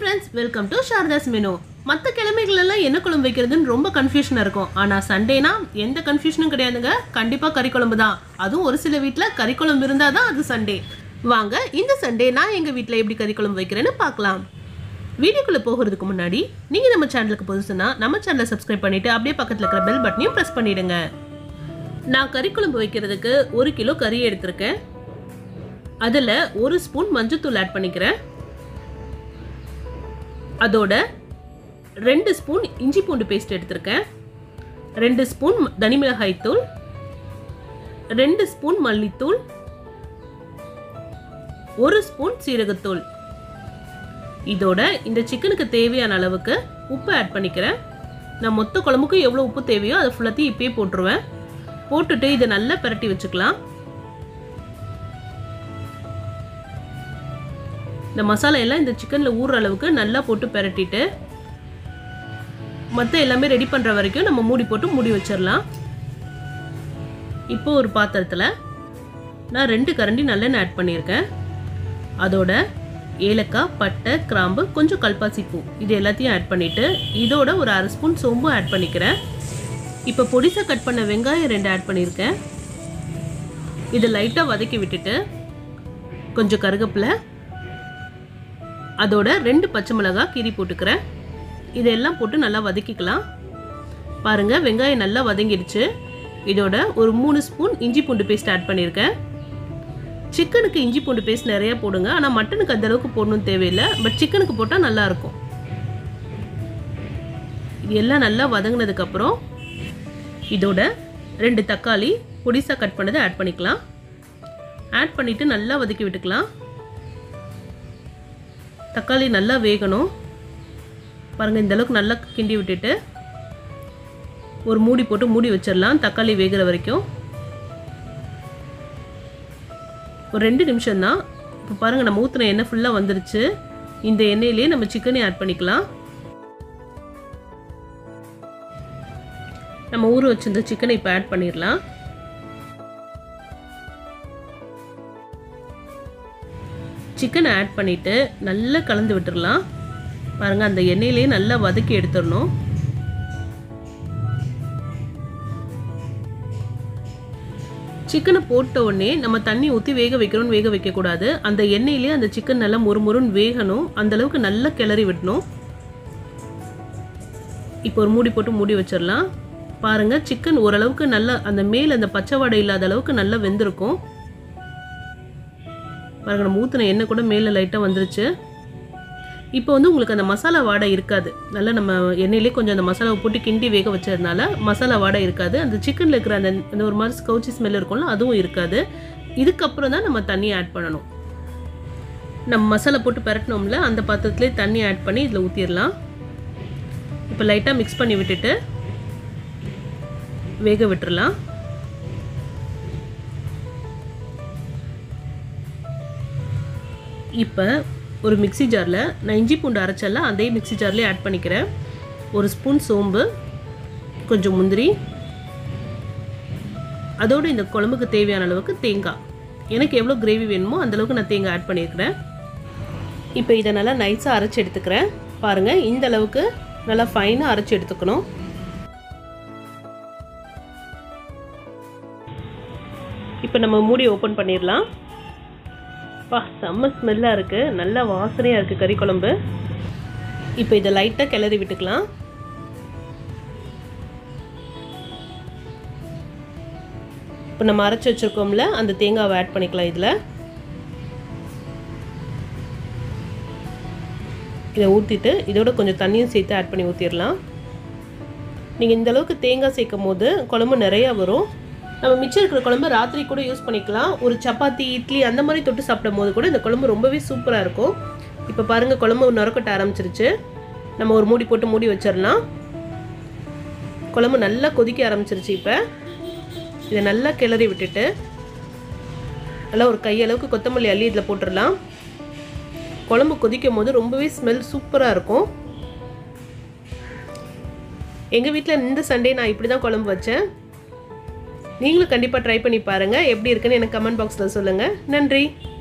friends welcome to Saradas menu மற்ற கிழமைகளெல்லாம் என்ன குழம்பு வைக்கிறதுன்னு ரொம்ப கன்ஃபியூஷனாக இருக்கும் ஆனால் சண்டேனா எந்த கன்ஃபியூஷனும் கிடையாதுங்க கண்டிப்பாக கறி குழம்பு தான் அதுவும் ஒரு சில வீட்டில் கறி குழம்பு இருந்தால் தான் அது சண்டே வாங்க இந்த சண்டே நான் எங்கள் வீட்டில் எப்படி கறி குழம்பு வைக்கிறேன்னு பார்க்கலாம் வீடியோக்குள்ளே போகிறதுக்கு முன்னாடி நீங்கள் நம்ம சேனலுக்கு புதுசுனா நம்ம சேனலை சப்ஸ்கிரைப் பண்ணிவிட்டு அப்படியே பக்கத்தில் இருக்கிற பெல் பட்டனையும் ப்ரெஸ் பண்ணிவிடுங்க நான் கறி குழம்பு வைக்கிறதுக்கு ஒரு கிலோ கறி எடுத்திருக்கேன் அதில் ஒரு ஸ்பூன் மஞ்சத்தூள் ஆட் பண்ணிக்கிறேன் அதோட ரெண்டு ஸ்பூன் இஞ்சி பூண்டு பேஸ்ட் எடுத்திருக்கேன் ரெண்டு ஸ்பூன் தனி மிளகாய் தூள் ரெண்டு ஸ்பூன் மல்லித்தூள் ஒரு ஸ்பூன் சீரகத்தூள் இதோட இந்த சிக்கனுக்கு தேவையான அளவுக்கு உப்பு ஆட் பண்ணிக்கிறேன் நான் மொத்த குழம்புக்கும் எவ்வளோ உப்பு தேவையோ அதை ஃபுல்லாத்தையும் இப்பயே போட்டுருவேன் போட்டுட்டு இதை நல்லா பிரட்டி வச்சுக்கலாம் இந்த மசாலா எல்லாம் இந்த சிக்கனில் ஊறுற அளவுக்கு நல்லா போட்டு பிரட்டிட்டு மற்ற எல்லாமே ரெடி பண்ணுற வரைக்கும் நம்ம மூடி போட்டு மூடி வச்சிடலாம் இப்போ ஒரு பாத்திரத்தில் நான் ரெண்டு கரண்டி நல்லெண்ணெய் ஆட் பண்ணியிருக்கேன் அதோட ஏலக்காய் பட்டை கிராம்பு கொஞ்சம் கல்பாசி பூ இது எல்லாத்தையும் ஆட் பண்ணிவிட்டு இதோட ஒரு அரை ஸ்பூன் சோம்பு ஆட் பண்ணிக்கிறேன் இப்போ பொடிசாக கட் பண்ண வெங்காயம் ரெண்டு ஆட் பண்ணியிருக்கேன் இதை லைட்டாக வதக்கி விட்டுட்டு கொஞ்சம் கருகப்பிலை அதோட ரெண்டு பச்சை மிளகாய் கீரி போட்டுக்கிறேன் இதெல்லாம் போட்டு நல்லா வதக்கிக்கலாம் பாருங்கள் வெங்காயம் நல்லா வதங்கிடுச்சு இதோட ஒரு மூணு ஸ்பூன் இஞ்சி பூண்டு பேஸ்ட் ஆட் பண்ணியிருக்கேன் சிக்கனுக்கு இஞ்சி பூண்டு பேஸ்ட் நிறைய போடுங்க ஆனால் மட்டனுக்கு அந்த அளவுக்கு போடணும் தேவையில்லை பட் சிக்கனுக்கு போட்டால் நல்லாயிருக்கும் இது எல்லாம் நல்லா வதங்கினதுக்கப்புறம் இதோட ரெண்டு தக்காளி பொடிசாக கட் பண்ணதை ஆட் பண்ணிக்கலாம் ஆட் பண்ணிவிட்டு நல்லா வதக்கி விட்டுக்கலாம் தக்காளி நல்லா வேகணும் பாருங்கள் இந்த அளவுக்கு நல்லா கிண்டி விட்டுட்டு ஒரு மூடி போட்டு மூடி வச்சிடலாம் தக்காளி வேகிற வரைக்கும் ஒரு ரெண்டு நிமிஷம் தான் இப்போ பாருங்கள் நம்ம ஊற்றின எண்ணெய் ஃபுல்லாக வந்துருச்சு இந்த எண்ணெயிலே நம்ம சிக்கனை ஆட் பண்ணிக்கலாம் நம்ம ஊற வச்சிருந்த சிக்கனை இப்போ ஆட் பண்ணிடலாம் சிக்கனை ஆட் பண்ணிவிட்டு நல்லா கலந்து விட்டுடலாம் பாருங்கள் அந்த எண்ணெயிலே நல்லா வதக்கி எடுத்துடணும் சிக்கனை போட்ட உடனே நம்ம தண்ணி ஊற்றி வேக வைக்கிறோம்னு வேக வைக்கக்கூடாது அந்த எண்ணெயிலே அந்த சிக்கன் நல்லா முறுமுறுன்னு வேகணும் அந்த அளவுக்கு நல்லா கிளறி விடணும் இப்போ ஒரு மூடி போட்டு மூடி வச்சிடலாம் பாருங்கள் சிக்கன் ஓரளவுக்கு நல்லா அந்த மேல் அந்த பச்சை வடை இல்லாத அளவுக்கு நல்லா வெந்திருக்கும் பாருங்கள் நம்ம ஊற்றின எண்ணெய் கூட மேலே லைட்டாக வந்துருச்சு இப்போ வந்து உங்களுக்கு அந்த மசாலா வாடை இருக்காது நல்லா நம்ம எண்ணெயிலே கொஞ்சம் அந்த மசாலாவை போட்டு கிண்டி வேக வச்சதுனால மசாலா வாடை இருக்காது அந்த சிக்கனில் இருக்கிற அந்த அந்த ஒரு மாதிரி ஸ்கவுச்சி ஸ்மெல் இருக்கும்ல அதுவும் இருக்காது இதுக்கப்புறம் தான் நம்ம தண்ணி ஆட் பண்ணணும் நம்ம மசாலா போட்டு பரட்டினோம்ல அந்த பாத்திரத்துலேயே தண்ணி ஆட் பண்ணி இதில் ஊற்றிடலாம் இப்போ லைட்டாக மிக்ஸ் பண்ணி விட்டுட்டு வேக விட்டுறலாம் இப்போ ஒரு மிக்சி ஜாரில் நான் இஞ்சி பூண்டு அரைச்சல அதே மிக்சி ஜார்லேயே ஆட் பண்ணிக்கிறேன் ஒரு ஸ்பூன் சோம்பு கொஞ்சம் முந்திரி அதோடு இந்த குழம்புக்கு தேவையான அளவுக்கு தேங்காய் எனக்கு எவ்வளோ கிரேவி வேணுமோ அந்தளவுக்கு நான் தேங்காய் ஆட் பண்ணியிருக்கிறேன் இப்போ இதை நல்லா நைஸாக அரைச்சி எடுத்துக்கிறேன் பாருங்கள் இந்த அளவுக்கு நல்லா ஃபைனாக அரைச்சி எடுத்துக்கணும் இப்போ நம்ம மூடி ஓப்பன் பண்ணிடலாம் பா செம்ம ஸ்மெல்லாக இருக்குது நல்ல வாசனையாக இருக்குது கறி குழம்பு இப்போ இதை லைட்டாக கிளறி விட்டுக்கலாம் இப்போ நம்ம அரைச்சி வச்சுருக்கோம்ல அந்த தேங்காவை ஆட் பண்ணிக்கலாம் இதில் இதை ஊற்றிட்டு இதோட கொஞ்சம் தண்ணியும் சேர்த்து ஆட் பண்ணி ஊற்றிடலாம் நீங்கள் இந்த அளவுக்கு தேங்காய் சேர்க்கும் போது குழம்பு நிறையா வரும் நம்ம மிச்சம் இருக்கிற குழம்பு ராத்திரி கூட யூஸ் பண்ணிக்கலாம் ஒரு சப்பாத்தி இட்லி அந்த மாதிரி தொட்டு சாப்பிடும் போது கூட இந்த குழம்பு ரொம்பவே சூப்பராக இருக்கும் இப்போ பாருங்கள் குழம்பு நுரக்கட்ட ஆரம்பிச்சிருச்சு நம்ம ஒரு மூடி போட்டு மூடி வச்சிடலாம் குழம்பு நல்லா கொதிக்க ஆரம்பிச்சிருச்சு இப்போ இதை நல்லா கிளறி விட்டுட்டு நல்லா ஒரு கையளவுக்கு கொத்தமல்லி அள்ளி இதில் போட்டுடலாம் குழம்பு கொதிக்கும் போது ரொம்பவே ஸ்மெல் சூப்பராக இருக்கும் எங்கள் வீட்டில் இந்த சண்டே நான் இப்படி தான் குழம்பு வச்சேன் நீங்களும் கண்டிப்பாக ட்ரை பண்ணி பாருங்கள் எப்படி இருக்குன்னு எனக்கு கமெண்ட் பாக்ஸில் சொல்லுங்கள் நன்றி